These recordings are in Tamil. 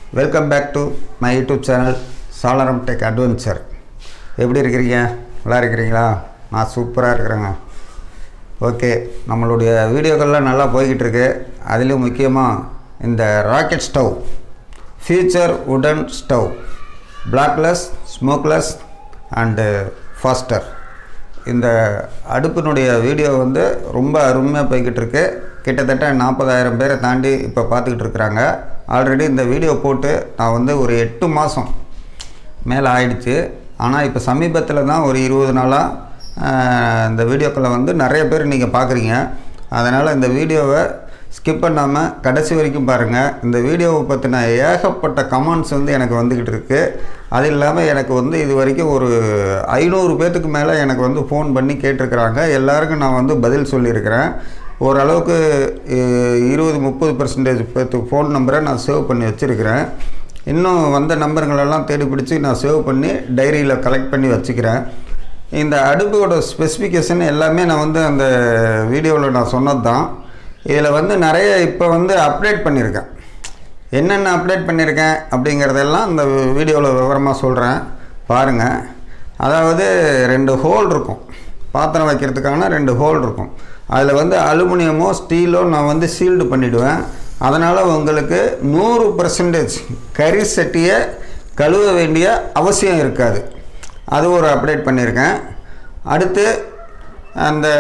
welcome back to my YouTube channel Salaram tech adventure எப்படி இருக்கிறீங்க நல்லா இருக்கிறீங்களா நான் சூப்பராக இருக்கிறேங்க ஓகே நம்மளுடைய வீடியோக்கள்லாம் நல்லா போய்கிட்டு இருக்கு அதுலேயும் முக்கியமாக இந்த ராக்கெட் ஸ்டவ் ஃபியூச்சர் உடன் stove blackless smokeless and faster இந்த அடுப்பினுடைய வீடியோ வந்து ரொம்ப அருமையாக போய்கிட்டு இருக்கு கிட்டத்தட்ட நாற்பதாயிரம் பேரை தாண்டி இப்போ பார்த்துக்கிட்டு இருக்கிறாங்க ஆல்ரெடி இந்த வீடியோ போட்டு நான் வந்து ஒரு எட்டு மாதம் மேலே ஆயிடுச்சு ஆனால் இப்போ சமீபத்தில் தான் ஒரு இருபது நாளாக இந்த வீடியோக்களை வந்து நிறைய பேர் நீங்கள் பார்க்குறீங்க அதனால் இந்த வீடியோவை ஸ்கிப் பண்ணாமல் கடைசி வரைக்கும் பாருங்கள் இந்த வீடியோவை பற்றின ஏகப்பட்ட கமெண்ட்ஸ் வந்து எனக்கு வந்துக்கிட்டு இருக்குது அது இல்லாமல் எனக்கு வந்து இது வரைக்கும் ஒரு ஐநூறு பேர்த்துக்கு மேலே எனக்கு வந்து ஃபோன் பண்ணி கேட்டிருக்கிறாங்க எல்லாருக்கும் நான் வந்து பதில் சொல்லியிருக்கிறேன் ஓரளவுக்கு இ- இருபது முப்பது பர்சன்டேஜ் பேர்த்துக்கு ஃபோன் நம்பரை நான் சேவ் பண்ணி வச்சுருக்கிறேன் இன்னும் வந்த நம்பருங்களெல்லாம் தேடி பிடிச்சி நான் சேவ் பண்ணி டைரியில் கலெக்ட் பண்ணி வச்சுக்கிறேன் இந்த அடுப்போட ஸ்பெசிஃபிகேஷன் எல்லாமே நான் வந்து அந்த வீடியோவில் நான் சொன்னது தான் இதில் வந்து நிறைய இப்போ வந்து அப்டேட் பண்ணியிருக்கேன் என்னென்ன அப்டேட் பண்ணியிருக்கேன் அப்படிங்கிறதெல்லாம் இந்த வீடியோவில் விவரமாக சொல்கிறேன் பாருங்கள் அதாவது ரெண்டு ஹோல் இருக்கும் பாத்திரம் வைக்கிறதுக்கான ரெண்டு ஹோல் இருக்கும் அதில் வந்து அலுமினியமோ ஸ்டீலோ நான் வந்து சீல்டு பண்ணிவிடுவேன் அதனால் உங்களுக்கு நூறு பர்சன்டேஜ் கறி சட்டியை கழுவ வேண்டிய அவசியம் இருக்காது அது ஒரு அப்டேட் பண்ணியிருக்கேன் அடுத்து அந்த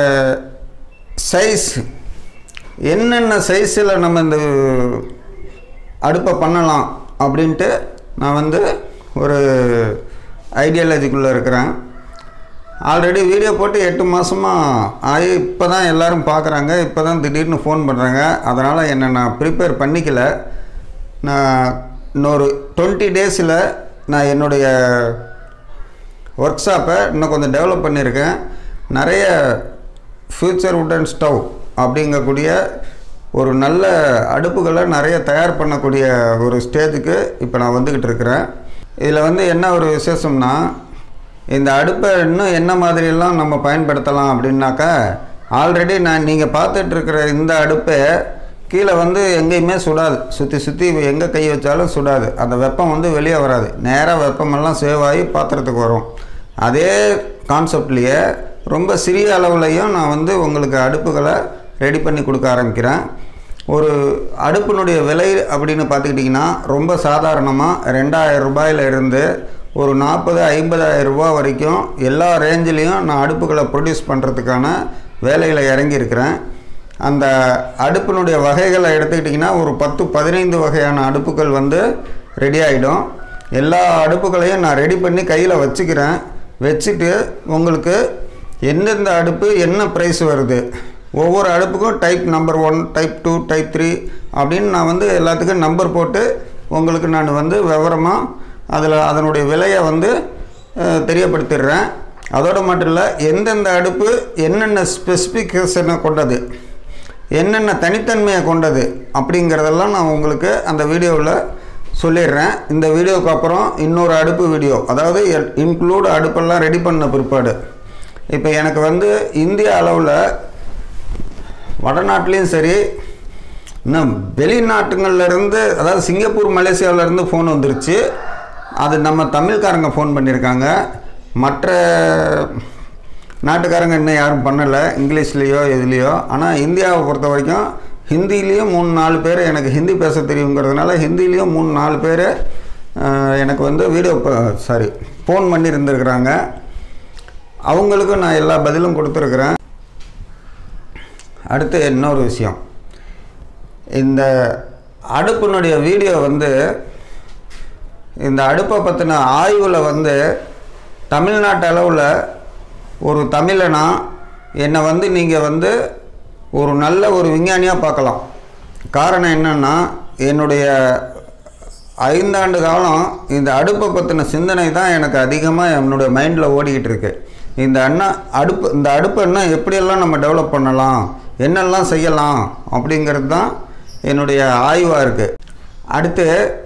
சைஸ் என்னென்ன சைஸில் நம்ம இந்த அடுப்பை பண்ணலாம் அப்படின்ட்டு நான் வந்து ஒரு ஐடியாலஜிக்குள்ளே இருக்கிறேன் ஆல்ரெடி வீடியோ போட்டு எட்டு மாதமாக ஆகி இப்போ தான் எல்லோரும் பார்க்குறாங்க இப்போ தான் திடீர்னு ஃபோன் பண்ணுறாங்க அதனால் என்னை நான் ப்ரிப்பேர் பண்ணிக்கல நான் இன்னொரு டுவெண்ட்டி டேஸில் நான் என்னுடைய ஒர்க் ஷாப்பை இன்னும் கொஞ்சம் டெவலப் பண்ணியிருக்கேன் நிறைய ஃப்யூச்சர் உட்டன் ஸ்டவ் அப்படிங்கக்கூடிய ஒரு நல்ல அடுப்புகளை நிறைய தயார் பண்ணக்கூடிய ஒரு ஸ்டேஜுக்கு இப்போ நான் வந்துக்கிட்டு இருக்கிறேன் இதில் வந்து என்ன ஒரு விசேஷம்னா இந்த அடுப்பை இன்னும் என்ன மாதிரியெல்லாம் நம்ம பயன்படுத்தலாம் அப்படின்னாக்கா ஆல்ரெடி நான் நீங்கள் பார்த்துட்டு இருக்கிற இந்த அடுப்பை கீழே வந்து எங்கேயுமே சுடாது சுற்றி சுற்றி எங்கே கை வச்சாலும் சுடாது அந்த வெப்பம் வந்து வெளியே வராது நேராக வெப்பமெல்லாம் சேவ் ஆகி பாத்திரத்துக்கு வரும் அதே கான்செப்ட்லேயே ரொம்ப சிறிய அளவுலையும் நான் வந்து உங்களுக்கு அடுப்புகளை ரெடி பண்ணி கொடுக்க ஆரம்பிக்கிறேன் ஒரு அடுப்பினுடைய விலை அப்படின்னு பார்த்துக்கிட்டிங்கன்னா ரொம்ப சாதாரணமாக ரெண்டாயிரம் ரூபாயில இருந்து ஒரு நாற்பது ஐம்பதாயிரம் ரூபா வரைக்கும் எல்லா ரேஞ்சிலையும் நான் அடுப்புகளை ப்ரொடியூஸ் பண்ணுறதுக்கான வேலையில் இறங்கியிருக்கிறேன் அந்த அடுப்பினுடைய வகைகளை எடுத்துக்கிட்டிங்கன்னா ஒரு பத்து பதினைந்து வகையான அடுப்புகள் வந்து ரெடி ஆகிடும் எல்லா அடுப்புகளையும் நான் ரெடி பண்ணி கையில் வச்சுக்கிறேன் வச்சுட்டு உங்களுக்கு எந்தெந்த அடுப்பு என்ன ப்ரைஸ் வருது ஒவ்வொரு அடுப்புக்கும் type number one type two type three அப்படின்னு நான் வந்து எல்லாத்துக்கும் நம்பர் போட்டு உங்களுக்கு நான் வந்து விவரமாக அதில் அதனுடைய விலையை வந்து அஹ், தெரியப்படுத்திடுறேன் அதோடு மட்டும் இல்லை எந்தெந்த அடுப்பு என்னென்ன ஸ்பெசிஃபிகேஷனை கொண்டது என்னென்ன தனித்தன்மையை கொண்டது அப்படிங்கிறதெல்லாம் நான் உங்களுக்கு அந்த வீடியோவில் சொல்லிடுறேன் இந்த வீடியோவுக்கு அப்புறம் இன்னொரு அடுப்பு வீடியோ அதாவது இன்க்ளூட் அடுப்பெல்லாம் ரெடி பண்ண பிற்பாடு இப்போ எனக்கு வந்து இந்திய அளவில் வடநாட்டிலையும் சரி இன்னும் வெளிநாட்டுங்கள்ல இருந்து அதாவது சிங்கப்பூர் மலேசியாவுல இருந்து ஃபோன் வந்துருச்சு அது நம்ம தமிழ்காரங்க ஃபோன் பண்ணியிருக்காங்க மற்ற நாட்டுக்காரங்க இன்னும் யாரும் பண்ணலை இங்கிலீஷ்லேயோ எதுலேயோ ஆனால் இந்தியாவை பொறுத்த வரைக்கும் ஹிந்திலேயும் மூணு நாலு பேர் எனக்கு ஹிந்தி பேச தெரியுங்கிறதுனால ஹிந்திலேயும் மூணு நாலு பேர் எனக்கு வந்து வீடியோ சாரி ஃபோன் பண்ணி இருந்திருக்கிறாங்க அவங்களுக்கும் நான் எல்லா பதிலும் கொடுத்துருக்குறேன் அடுத்து இன்னொரு விஷயம் இந்த அடுப்பினுடைய வீடியோ வந்து இந்த அடுப்பை பற்றின ஆய்வில் வந்து தமிழ்நாட்டு அளவில் ஒரு தமிழனா என்னை வந்து நீங்கள் வந்து ஒரு நல்ல ஒரு விஞ்ஞானியாக பார்க்கலாம் காரணம் என்னென்னா என்னுடைய ஐந்தாண்டு காலம் இந்த அடுப்பை பற்றின சிந்தனை தான் எனக்கு அதிகமாக என்னுடைய மைண்டில் ஓடிக்கிட்டு இருக்கு இந்த அண்ணா அடுப்பு இந்த அடுப்பை இன்னும் எப்படியெல்லாம் நம்ம டெவலப் பண்ணலாம் என்னெல்லாம் செய்யலாம் அப்படிங்கிறது தான் என்னுடைய ஆய்வாக இருக்குது அடுத்து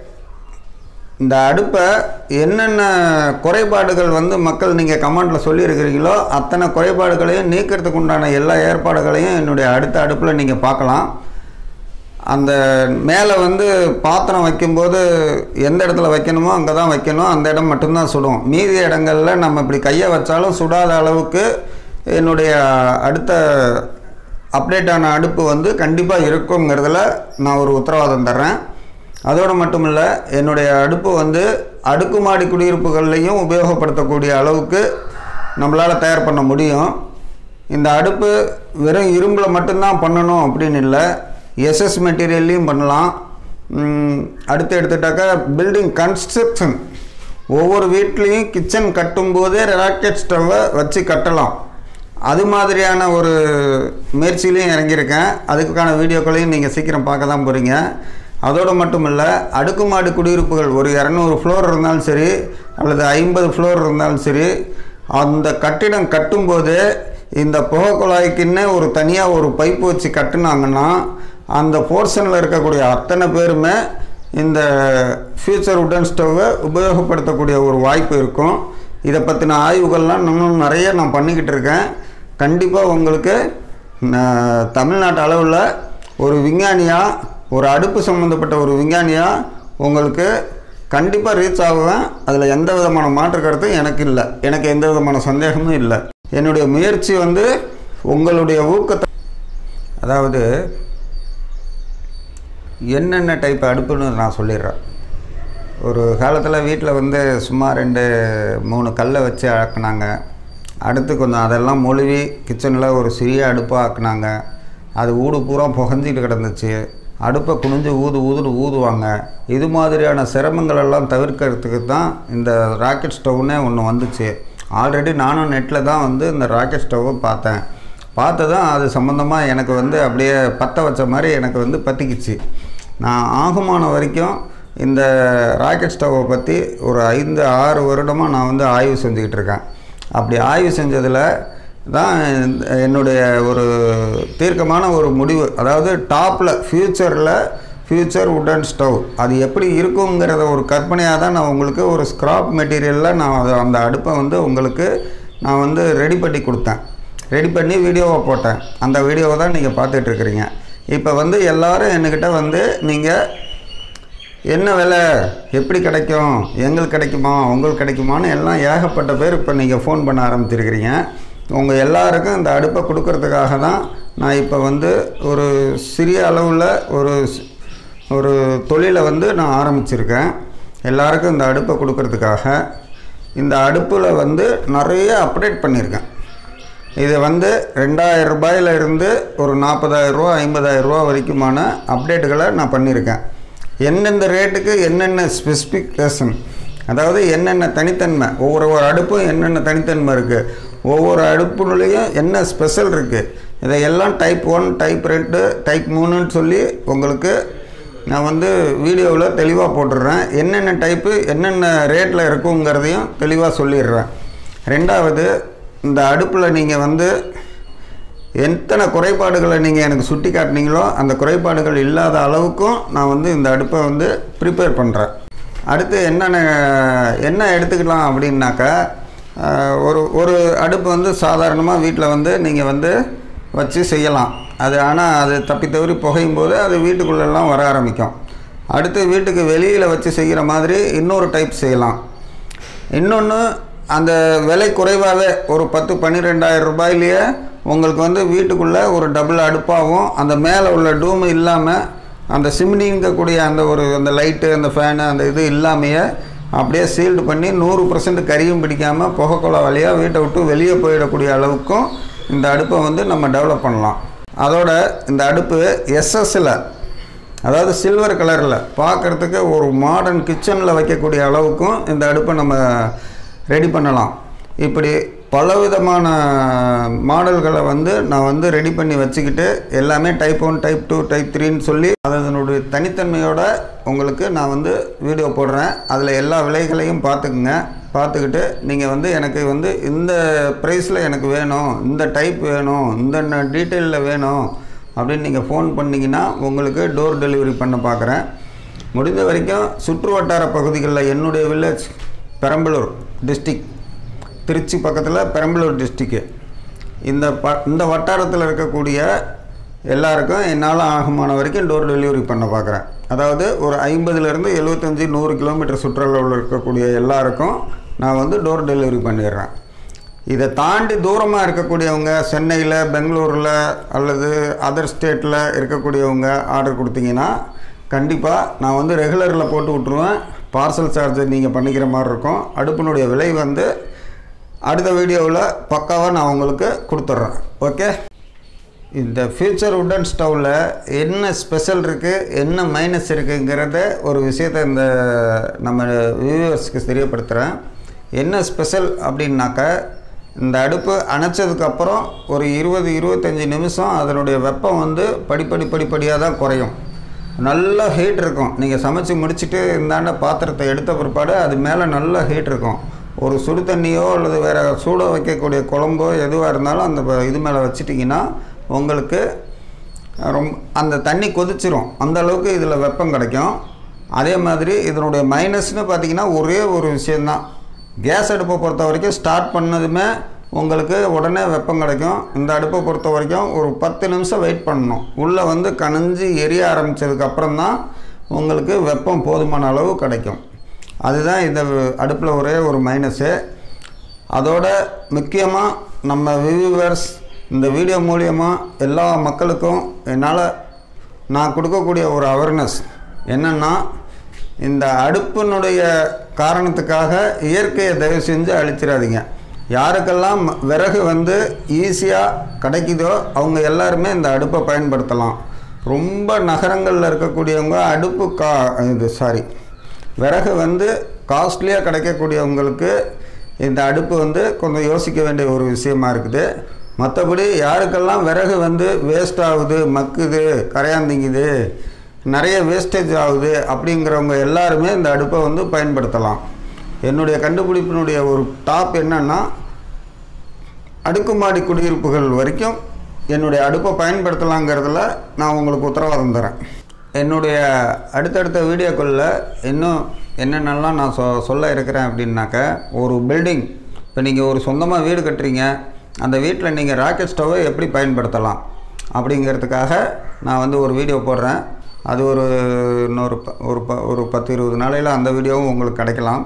இந்த அடுப்பை என்னென்ன குறைபாடுகள் வந்து மக்கள் நீங்கள் கமெண்டில் சொல்லியிருக்கிறீங்களோ அத்தனை குறைபாடுகளையும் நீக்கிறதுக்கு உண்டான எல்லா ஏற்பாடுகளையும் என்னுடைய அடுத்த அடுப்பில் நீங்கள் பார்க்கலாம் அந்த மேலே வந்து பாத்திரம் வைக்கும்போது எந்த இடத்துல வைக்கணுமோ அங்கே தான் வைக்கணும் அந்த இடம் மட்டும்தான் சுடும் மீதி இடங்களில் நம்ம இப்படி கையை வச்சாலும் சுடாத அளவுக்கு என்னுடைய அடுத்த அப்டேட் ஆன அடுப்பு வந்து கண்டிப்பாக இருக்குங்கிறதுல நான் ஒரு உத்தரவாதம் தர்றேன் அதோடு மட்டும் இல்லை என்னுடைய அடுப்பு வந்து அடுக்குமாடி குடியிருப்புகள்லையும் உபயோகப்படுத்தக்கூடிய அளவுக்கு நம்மளால் தயார் பண்ண முடியும் இந்த அடுப்பு வெறும் இரும்பில் மட்டும்தான் பண்ணணும் அப்படின்னு இல்லை எஸ்எஸ் மெட்டீரியல்லையும் பண்ணலாம் ம், அடுத்து எடுத்துட்டாக்கா பில்டிங் கன்ஸ்ட்ரக்ஷன் ஒவ்வொரு வீட்லேயும் கிச்சன் கட்டும்போதே ராக்கெட் ஸ்டவ்வை வச்சு கட்டலாம் அது மாதிரியான ஒரு முயற்சியிலையும் இறங்கியிருக்கேன் அதுக்கான வீடியோக்களையும் நீங்கள் சீக்கிரம் பார்க்க தான் போகிறீங்க அதோடு மட்டும் இல்லை அடுக்குமாடி குடியிருப்புகள் ஒரு இரநூறு ஃப்ளோர் இருந்தாலும் சரி அல்லது ஐம்பது ஃப்ளோர் இருந்தாலும் சரி அந்த கட்டிடம் கட்டும்போது இந்த புகை குழாய்க்குன்னே ஒரு தனியாக ஒரு பைப்பு வச்சு கட்டுனாங்கன்னா அந்த போர்ஷனில் இருக்கக்கூடிய அத்தனை பேருமே இந்த ஃபியூச்சர் உடன் ஸ்டவ்வை உபயோகப்படுத்தக்கூடிய ஒரு வாய்ப்பு இருக்கும் இதை பற்றின ஆய்வுகள்லாம் இன்னும் நிறைய நான் பண்ணிக்கிட்டு இருக்கேன் கண்டிப்பாக உங்களுக்கு நான் தமிழ்நாட்டு அளவில் ஒரு விஞ்ஞானியாக ஒரு அடுப்பு சம்மந்தப்பட்ட ஒரு விஞ்ஞானியாக உங்களுக்கு கண்டிப்பாக ரீச் ஆகுவேன் அதில் எந்த விதமான மாற்று கருத்தும் எனக்கு இல்லை எனக்கு எந்த விதமான சந்தேகமும் இல்லை என்னுடைய முயற்சி வந்து உங்களுடைய ஊக்கத்தை அதாவது என்னென்ன டைப் அடுப்புன்னு நான் சொல்லிடுறேன் ஒரு காலத்தில் வீட்டில் வந்து சும்மா ரெண்டு மூணு கல்லை வச்சு ஆக்குனாங்க அடுத்து கொஞ்சம் அதெல்லாம் மொழுவி கிச்சனில் ஒரு சிறிய அடுப்பாக ஆக்குனாங்க அது ஊடு பூரா புகஞ்சிட்டு கிடந்துச்சு அடுப்பை குனிஞ்சு ஊது ஊதுன்னு ஊதுவாங்க இது மாதிரியான சிரமங்கள் எல்லாம் தவிர்க்கிறதுக்கு தான் இந்த ராக்கெட் ஸ்டவ்னே ஒன்று வந்துச்சு ஆல்ரெடி நானும் நெட்டில் தான் வந்து இந்த ராக்கெட் ஸ்டவ்வை பார்த்தேன் பார்த்ததும் அது சம்மந்தமாக எனக்கு வந்து அப்படியே பற்ற வச்ச மாதிரி எனக்கு வந்து பற்றிக்கிச்சு நான் ஆகுமான வரைக்கும் இந்த ராக்கெட் ஸ்டவ்வை பற்றி ஒரு ஐந்து ஆறு வருடமாக நான் வந்து ஆய்வு செஞ்சுக்கிட்டு இருக்கேன் அப்படி ஆய்வு செஞ்சதில் தான் இந்த- என்னுடைய ஒரு தீர்க்கமான ஒரு முடிவு அதாவது டாப்பில் ஃப்யூச்சரில் ஃப்யூச்சர் உடன் ஸ்டவ் அது எப்படி இருக்குங்கிறத ஒரு கற்பனையாக தான் நான் உங்களுக்கு ஒரு ஸ்க்ராப் மெட்டீரியலில் நான் அதை- அந்த அடுப்பை வந்து உங்களுக்கு நான் வந்து ரெடி பண்ணி கொடுத்தேன் ரெடி பண்ணி வீடியோவை போட்டேன் அந்த வீடியோவை தான் நீங்கள் பார்த்துட்ருக்குறீங்க இப்போ வந்து எல்லாரும் என்கிட்ட வந்து நீங்கள் என்ன விலை எப்படி கிடைக்கும் எங்களுக்கு கிடைக்குமா உங்களுக்கு கிடைக்குமான்னு எல்லாம் ஏகப்பட்ட பேர் இப்போ நீங்கள் ஃபோன் பண்ண ஆரம்பிச்சிருக்கிறீங்க உங்கள் எல்லாருக்கும் இந்த அடுப்பை கொடுக்கறதுக்காக தான் நான் இப்போ வந்து ஒரு சிறிய அளவில் ஒரு ஸ்- ஒரு தொழிலை வந்து நான் ஆரம்பிச்சிருக்கேன் எல்லாருக்கும் இந்த அடுப்பை கொடுக்கறதுக்காக இந்த அடுப்பில் வந்து நிறைய அப்டேட் பண்ணியிருக்கேன் இது வந்து ரெண்டாயிரம் ரூபாயில இருந்து ஒரு நாற்பதாயிரம் ரூபா ஐம்பதாயிரம் ரூபா வரைக்குமான அப்டேட்டுகளை நான் பண்ணியிருக்கேன் எந்தெந்த ரேட்டுக்கு என்னென்ன ஸ்பெசிஃபிகேஷன் அதாவது என்னென்ன தனித்தன்மை ஒவ்வொரு ஒரு அடுப்பும் என்னென்ன தனித்தன்மை இருக்குது ஒவ்வொரு அடுப்புலையும் என்ன ஸ்பெஷல் இருக்குது இதையெல்லாம் டைப் ஒன் டைப் ரெண்டு டைப் மூணுன்னு சொல்லி உங்களுக்கு நான் வந்து வீடியோவில் தெளிவாக போட்டுடுறேன் என்னென்ன டைப்பு என்னென்ன ரேட்டில் இருக்குங்கிறதையும் தெளிவாக சொல்லிடுறேன் ரெண்டாவது இந்த அடுப்பில் நீங்கள் வந்து எத்தனை குறைபாடுகளை நீங்கள் எனக்கு சுட்டி காட்டினீங்களோ அந்த குறைபாடுகள் இல்லாத அளவுக்கும் நான் வந்து இந்த அடுப்பை வந்து ப்ரிப்பேர் பண்ணுறேன் அடுத்து என்னென்ன என்ன எடுத்துக்கலாம் அப்படின்னாக்கா ஆஹ், ஒரு ஒரு அடுப்பு வந்து சாதாரணமாக வீட்டில் வந்து நீங்கள் வந்து வச்சு செய்யலாம் அது ஆனால் அது தப்பி தவறி புகையும் போது அது வீட்டுக்குள்ளெல்லாம் வர ஆரம்பிக்கும் அடுத்து வீட்டுக்கு வெளியில் வச்சு செய்கிற மாதிரி இன்னொரு டைப் செய்யலாம் இன்னொன்று அந்த விலை குறைவாகவே ஒரு பத்து பன்னிரெண்டாயிரம் ரூபாயிலேயே உங்களுக்கு வந்து வீட்டுக்குள்ளே ஒரு டபுள் அடுப்பாகவும் அந்த மேலே உள்ள டூமு இல்லாமல் அந்த சிம்னிங்கக்கூடிய அந்த ஒரு அந்த லைட்டு அந்த ஃபேனு அந்த இது இல்லாமையே அப்படியே சீல்டு பண்ணி நூறு பர்சன்ட் கரியும் பிடிக்காமல் புகைக்குழா வழியாக வீட்டை விட்டு வெளியே போயிடக்கூடிய அளவுக்கும் இந்த அடுப்பை வந்து நம்ம டெவலப் பண்ணலாம் அதோட இந்த அடுப்பு எஸ்எஸ்ஸில் அதாவது சில்வர் கலரில் பார்க்குறதுக்கு ஒரு மாடர்ன் கிச்சனில் வைக்கக்கூடிய அளவுக்கும் இந்த அடுப்பை நம்ம ரெடி பண்ணலாம் இப்படி பலவிதமான மாடல்களை வந்து நான் வந்து ரெடி பண்ணி வச்சுக்கிட்டு எல்லாமே type one type two type த்ரீன்னு சொல்லி அதனுடைய தனித்தன்மையோட உங்களுக்கு நான் வந்து வீடியோ போடுறேன் அதில் எல்லா விலைகளையும் பார்த்துக்குங்க பார்த்துக்கிட்டு நீங்கள் வந்து எனக்கு வந்து இந்த ப்ரைஸில் எனக்கு வேணும் இந்த டைப் வேணும் இந்த டீட்டெயிலில் வேணும் அப்படின்னு நீங்கள் ஃபோன் பண்ணிங்கன்னா உங்களுக்கு டோர் டெலிவரி பண்ண பார்க்குறேன் முடிந்த வரைக்கும் சுற்று வட்டார பகுதிகளில் என்னுடைய வில்லேஜ் பெரம்பலூர் டிஸ்ட்ரிக் திருச்சி பக்கத்தில் பெரம்பலூர் டிஸ்ட்ரிக்கு இந்த ப இந்த வட்டாரத்தில் இருக்கக்கூடிய எல்லாருக்கும் என்னால் ஆகுமான வரைக்கும் டோர் டெலிவரி பண்ண பார்க்குறேன் அதாவது ஒரு ஐம்பதுலேருந்து எழுபத்தஞ்சி நூறு கிலோமீட்டர் சுற்றளவில் இருக்கக்கூடிய எல்லாருக்கும் நான் வந்து டோர் டெலிவரி பண்ணிடுறேன் இதை தாண்டி தூரமாக இருக்கக்கூடியவங்க சென்னையில் பெங்களூரில் அல்லது அதர் ஸ்டேட்டில் இருக்கக்கூடியவங்க ஆர்டர் கொடுத்தீங்கன்னா கண்டிப்பாக நான் வந்து ரெகுலரில் போட்டு விட்ருவேன் பார்சல் சார்ஜர் நீங்கள் பண்ணிக்கிற மாதிரி இருக்கும் அடுப்பினுடைய விலை வந்து அடுத்த வீடியோவில் பக்காவாக நான் உங்களுக்கு கொடுத்துட்றேன் ஓகே இந்த ஃபியூச்சர் உட்டன் ஸ்டவ்வில் என்ன ஸ்பெஷல் இருக்குது என்ன மைனஸ் இருக்குங்கிறத ஒரு விஷயத்தை இந்த நம்ம வியூவர்ஸ்க்கு தெரியப்படுத்துகிறேன் என்ன ஸ்பெஷல் அப்படின்னாக்கா இந்த அடுப்பு அணைச்சதுக்கப்புறம் ஒரு இருபது இருபத்தஞ்சி நிமிஷம் அதனுடைய வெப்பம் வந்து படிப்படி படிப்படியாக தான் குறையும் நல்ல ஹீட் இருக்கும் நீங்கள் சமைச்சு முடிச்சுட்டு இந்தாண்ட பாத்திரத்தை எடுத்த பிற்பாடு அது மேலே நல்ல ஹீட் இருக்கும் ஒரு சுடு தண்ணியோ அல்லது வேறு சூட வைக்கக்கூடிய குழம்போ எதுவாக இருந்தாலும் அந்த ப- இது மேலே வச்சிட்டிங்கன்னா உங்களுக்கு ரொம்ப அந்த தண்ணி கொதிச்சிரும் அந்த அளவுக்கு இதில் வெப்பம் கிடைக்கும் அதே மாதிரி இதனுடைய மைனஸ்னு பார்த்தீங்கன்னா ஒரே ஒரு விஷயந்தான் கேஸ் அடுப்பை பொறுத்த வரைக்கும் ஸ்டார்ட் பண்ணதுமே உங்களுக்கு உடனே வெப்பம் கிடைக்கும் இந்த அடுப்பை பொறுத்த வரைக்கும் ஒரு பத்து நிமிஷம் வெயிட் பண்ணணும் உள்ளே வந்து கனிஞ்சு எரிய ஆரம்பித்ததுக்கு அப்புறம் தான் உங்களுக்கு வெப்பம் போதுமான அளவு கிடைக்கும் அதுதான் இந்த அடுப்பில் ஒரே ஒரு மைனஸு அதோட முக்கியமாக நம்ம வியூவர்ஸ் இந்த வீடியோ மூலியமாக எல்லா மக்களுக்கும் என்னால் நான் கொடுக்கக்கூடிய ஒரு அவேர்னஸ் என்னென்னா இந்த அடுப்பினுடைய காரணத்துக்காக இயற்கையை தயவு செஞ்சு அழிச்சிடாதீங்க யாருக்கெல்லாம் ம- விறகு வந்து ஈஸியாக கிடைக்குதோ அவங்க எல்லாருமே இந்த அடுப்பை பயன்படுத்தலாம் ரொம்ப நகரங்களில் இருக்கக்கூடியவங்க அடுப்பு கா இது சாரி விறகு வந்து காஸ்ட்லியாக கிடைக்கக்கூடியவங்களுக்கு இந்த அடுப்பு வந்து கொஞ்சம் யோசிக்க வேண்டிய ஒரு விஷயமா இருக்குது மற்றபடி யாருக்கெல்லாம் விறகு வந்து வேஸ்ட் ஆகுது மக்குது கரையாந்திங்குது நிறைய வேஸ்டேஜ் ஆகுது அப்படிங்கிறவங்க எல்லாருமே இந்த அடுப்பை வந்து பயன்படுத்தலாம் என்னுடைய கண்டுபிடிப்பினுடைய ஒரு டாப் என்னன்னா அடுக்குமாடி குடியிருப்புகள் வரைக்கும் என்னுடைய அடுப்பை பயன்படுத்தலாங்கிறதுல நான் உங்களுக்கு உத்தரவாதம் தரேன் என்னுடைய அடுத்தடுத்த வீடியோக்களில் இன்னும் என்னென்னலாம் நான் சொ சொல்ல இருக்கிறேன் அப்படின்னாக்க ஒரு பில்டிங் இப்போ நீங்கள் ஒரு சொந்தமாக வீடு கட்டுறீங்க அந்த வீட்டில் நீங்கள் ராக்கெட் ஸ்டவ்வை எப்படி பயன்படுத்தலாம் அப்படிங்கிறதுக்காக நான் வந்து ஒரு வீடியோ போடுறேன் அது ஒரு இன்னொரு ப- ஒரு ப ஒரு பத்து இருபது நாளையில் அந்த வீடியோவும் உங்களுக்கு கிடைக்கலாம்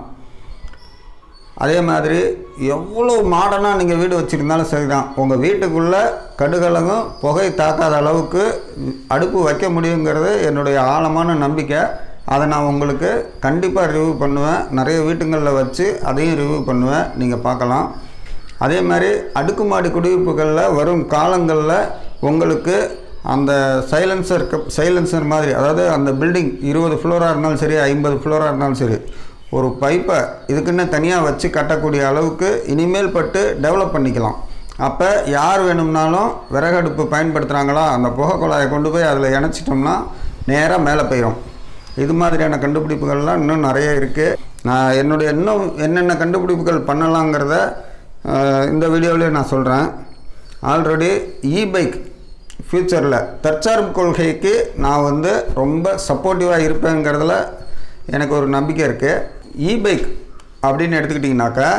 அதே மாதிரி எவ்வளோ மாடர்னாக நீங்கள் வீடு வச்சுருந்தாலும் சரிதான் உங்கள் வீட்டுக்குள்ளே கடுகலங்கும் புகை தாக்காத அளவுக்கு அடுப்பு வைக்க முடியுங்கிறது என்னுடைய ஆழமான நம்பிக்கை அதை நான் உங்களுக்கு கண்டிப்பாக ரிவ்யூ பண்ணுவேன் நிறைய வீட்டுங்களில் வச்சு அதையும் ரிவ்யூ பண்ணுவேன் நீங்கள் பார்க்கலாம் அதே மாதிரி அடுக்குமாடி குடியிருப்புகளில் வரும் காலங்களில் உங்களுக்கு அந்த சைலன்சர் சைலன்சர் மாதிரி அதாவது அந்த பில்டிங் இருபது ஃப்ளோராக இருந்தாலும் சரி ஐம்பது ஃப்ளோராக இருந்தாலும் சரி ஒரு பைப்பை இதுக்குன்னு தனியாக வச்சு கட்டக்கூடிய அளவுக்கு இனிமேல் பட்டு டெவலப் பண்ணிக்கலாம் அப்போ யார் வேணும்னாலும் விறகடுப்பு பயன்படுத்துகிறாங்களா அந்த புகை குழாயை கொண்டு போய் அதில் இணைச்சிட்டோம்னா நேராக மேலே போயிடும் இது மாதிரியான கண்டுபிடிப்புகள்லாம் இன்னும் நிறைய இருக்குது நான் என்னுடைய இன்னும் என்னென்ன கண்டுபிடிப்புகள் பண்ணலாங்கிறத அஹ், இந்த வீடியோவிலே நான் சொல்கிறேன் ஆல்ரெடி இ பைக் ஃப்யூச்சரில் தற்சார்பு கொள்கைக்கு நான் வந்து ரொம்ப சப்போர்ட்டிவாக இருப்பேங்கிறதுல எனக்கு ஒரு நம்பிக்கை இருக்குது இ பைக் அப்படின்னு எடுத்துக்கிட்டிங்கனாக்கா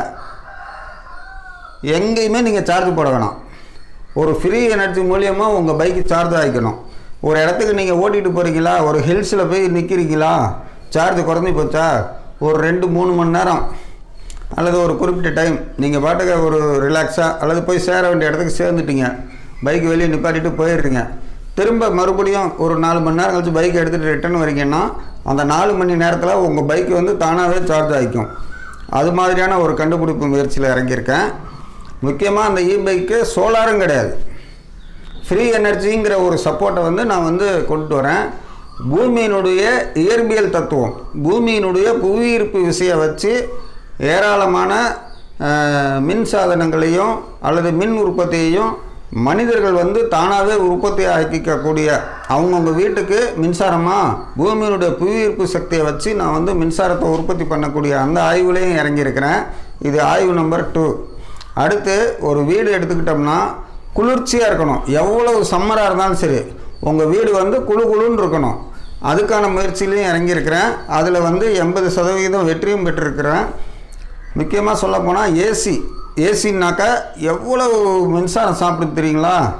எங்கேயுமே நீங்கள் சார்ஜ் போட வேணாம் ஒரு ஃப்ரீ எனர்ஜி மூலியமாக உங்கள் பைக்கு சார்ஜ் ஆகிக்கணும் ஒரு இடத்துக்கு நீங்கள் ஓட்டிகிட்டு போகிறீங்களா ஒரு ஹில்ஸில் போய் நிற்கிறீங்களா சார்ஜ் குறைஞ்சி போச்சா ஒரு ரெண்டு மூணு மணி நேரம் அல்லது ஒரு குறிப்பிட்ட டைம் நீங்கள் பாட்டுக்கு ஒரு ரிலாக்ஸாக அல்லது போய் சேர வேண்டிய இடத்துக்கு சேர்ந்துட்டீங்க பைக் வெளியே நிப்பாட்டிட்டு போயிடுறீங்க திரும்ப மறுபடியும் ஒரு நாலு மணி நேரம் கழிச்சு பைக் எடுத்துகிட்டு ரிட்டர்ன் வரீங்கன்னா அந்த நாலு மணி நேரத்தில் உங்கள் பைக் வந்து தானாகவே சார்ஜ் ஆகிக்கும் அது மாதிரியான ஒரு கண்டுபிடிப்பு முயற்சியில் இறங்கியிருக்கேன் முக்கியமாக அந்த இ பைக்கு சோலாரும் கிடையாது ஃப்ரீ எனர்ஜிங்கிற ஒரு சப்போர்ட்டை வந்து நான் வந்து கொண்டு வரேன் பூமியினுடைய இயற்பியல் தத்துவம் பூமியினுடைய புவியீர்ப்பு விசையை வச்சு ஏராளமான அஹ், மின் சாதனங்களையும் அல்லது மின் உற்பத்தியையும் மனிதர்கள் வந்து தானாகவே உற்பத்தி ஆக்கிக்கக்கூடிய அவங்கவுங்க வீட்டுக்கு மின்சாரமாக பூமியினுடைய புவியீர்ப்பு சக்தியை வச்சு நான் வந்து மின்சாரத்தை உற்பத்தி பண்ணக்கூடிய அந்த ஆய்வுலேயும் இறங்கியிருக்கிறேன் இது ஆய்வு நம்பர் டூ அடுத்து ஒரு வீடு எடுத்துக்கிட்டோம்னா குளிர்ச்சியாக இருக்கணும் எவ்வளவு சம்மராக இருந்தாலும் சரி உங்கள் வீடு வந்து குளு குளுன்னு இருக்கணும் அதுக்கான முயற்சியிலையும் இறங்கியிருக்கிறேன் அதில் வந்து எண்பது சதவீதம் வெற்றியும் பெற்றிருக்கிறேன் முக்கியமாக சொல்லப்போனால் ஏசி ஏசின்னாக்கா எவ்வளவு மின்சாரம் சாப்பிடுது தெரியுங்களா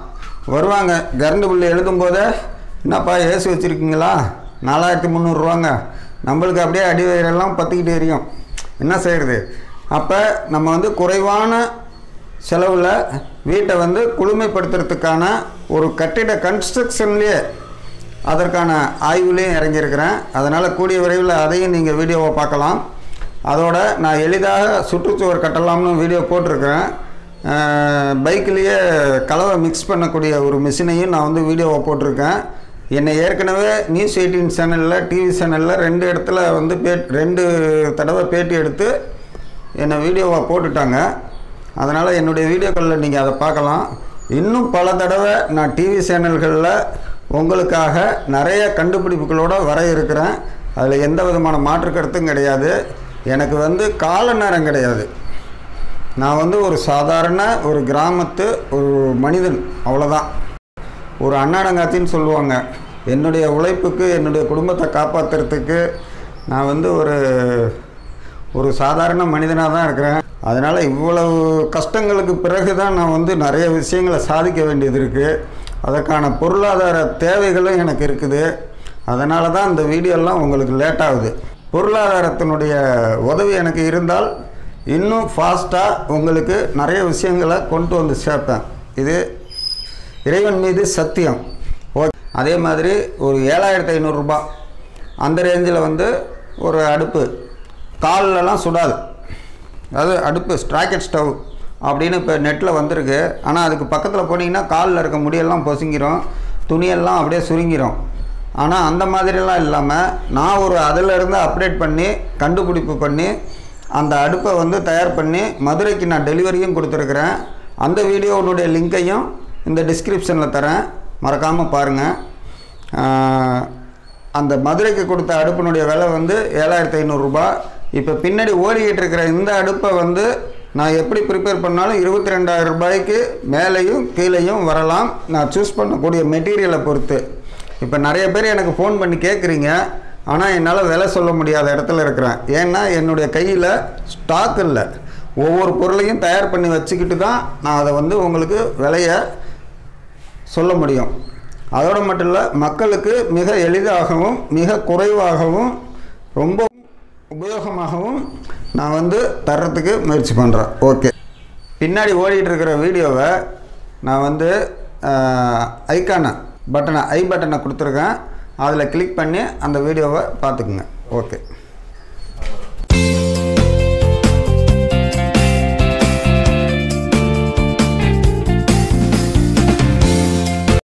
வருவாங்க கரண்ட் பில்லு எழுதும்போதே என்னப்பா ஏசி வச்சுருக்கீங்களா நாலாயிரத்தி முந்நூறுரூவாங்க நம்மளுக்கு அப்படியே அடி வயிறெல்லாம் பற்றிக்கிட்டு எரியும் என்ன செய்கிறது அப்போ நம்ம வந்து குறைவான செலவில் வீட்டை வந்து குளுமைப்படுத்துறதுக்கான ஒரு கட்டிட கன்ஸ்ட்ரக்ஷன்லேயே அதற்கான ஆய்வுலேயும் இறங்கியிருக்கிறேன் அதனால் கூடிய விரைவில் அதையும் நீங்கள் வீடியோவை பார்க்கலாம் அதோட நான் எளிதாக சுற்றுச்சுவர் கட்டலாம்னு வீடியோ போட்டிருக்கிறேன் பைக்லேயே கலவை மிக்ஸ் பண்ணக்கூடிய ஒரு மிஷினையும் நான் வந்து வீடியோவை போட்டிருக்கேன் என்னை ஏற்கனவே நியூஸ் எயிட்டீன் சேனலில் டிவி சேனலில் ரெண்டு இடத்துல வந்து பே ரெண்டு தடவை பேட்டி எடுத்து என்னை வீடியோவாக போட்டுட்டாங்க அதனால் என்னுடைய வீடியோக்களில் நீங்கள் அதை பார்க்கலாம் இன்னும் பல தடவை நான் டிவி சேனல்களில் உங்களுக்காக நிறைய கண்டுபிடிப்புகளோடு வர இருக்கிறேன் அதில் எந்த விதமான மாற்று கருத்தும் கிடையாது எனக்கு வந்து கால நேரம் கிடையாது நான் வந்து ஒரு சாதாரண ஒரு கிராமத்து ஒரு மனிதன் அவ்வளோதான் ஒரு அன்னாடங்காத்தின்னு சொல்லுவாங்க என்னுடைய உழைப்புக்கு என்னுடைய குடும்பத்தை காப்பாற்றுறதுக்கு நான் வந்து ஒரு ஒரு சாதாரண மனிதனாக தான் இருக்கிறேன் அதனால் இவ்வளவு கஷ்டங்களுக்கு பிறகு தான் நான் வந்து நிறைய விஷயங்களை சாதிக்க வேண்டியது இருக்குது அதற்கான பொருளாதார தேவைகளும் எனக்கு இருக்குது அதனால தான் இந்த வீடியோலாம் உங்களுக்கு லேட் ஆகுது பொருளாதாரத்தினுடைய உதவி எனக்கு இருந்தால் இன்னும் ஃபாஸ்ட்டாக உங்களுக்கு நிறைய விஷயங்களை கொண்டு வந்து சேர்ப்பேன் இது இறைவன் மீது சத்தியம் ஓகே அதே மாதிரி ஒரு ஏழாயிரத்து ஐநூறுரூபா அந்த ரேஞ்சில் வந்து ஒரு அடுப்பு கால்லலாம் சுடாது அதாவது அடுப்பு ஸ்ட்ராக்கெட் ஸ்டவ் அப்படின்னு இப்போ நெட்டில் வந்திருக்கு ஆனால் அதுக்கு பக்கத்தில் போனீங்கன்னா காலில் இருக்க முடியெல்லாம் பொசுங்கிரும் துணியெல்லாம் அப்படியே சுருங்கிரும் ஆனால் அந்த மாதிரிலாம் இல்லாமல் நான் ஒரு அதிலிருந்து அப்டேட் பண்ணி கண்டுபிடிப்பு பண்ணி அந்த அடுப்பை வந்து தயார் பண்ணி மதுரைக்கு நான் டெலிவரியும் கொடுத்துருக்குறேன் அந்த வீடியோனுடைய லிங்க்கையும் இந்த டிஸ்கிரிப்ஷனில் தரேன் மறக்காமல் பாருங்கள் அந்த மதுரைக்கு கொடுத்த அடுப்பினுடைய விலை வந்து ஏழாயிரத்தி ஐநூறுரூபா இப்போ பின்னாடி ஓடிக்கிட்டு இருக்கிற இந்த அடுப்பை வந்து நான் எப்படி ப்ரிப்பேர் பண்ணாலும் இருபத்தி ரெண்டாயிரம் ரூபாய்க்கு மேலேயும் கீழேயும் வரலாம் நான் சூஸ் பண்ணக்கூடிய மெட்டீரியலை பொறுத்து இப்போ நிறைய பேர் எனக்கு ஃபோன் பண்ணி கேட்குறீங்க ஆனால் என்னால் விலை சொல்ல முடியாத இடத்துல இருக்கிறேன் ஏன்னா என்னுடைய கையில் ஸ்டாக் இல்லை ஒவ்வொரு பொருளையும் தயார் பண்ணி வச்சுக்கிட்டு தான் நான் அதை வந்து உங்களுக்கு விலையை சொல்ல முடியும் அதோடு மட்டும் இல்லை மக்களுக்கு மிக எளிதாகவும் மிக குறைவாகவும் ரொம்ப உபயோகமாகவும் நான் வந்து தர்றதுக்கு முயற்சி பண்ணுறேன் ஓகே பின்னாடி ஓடிட்டு இருக்கிற வீடியோவை நான் வந்து ஐக்கானை பட்டனை ஐ பட்டனை கொடுத்துருக்கேன் அதில் கிளிக் பண்ணி அந்த வீடியோவை பார்த்துக்குங்க ஓகே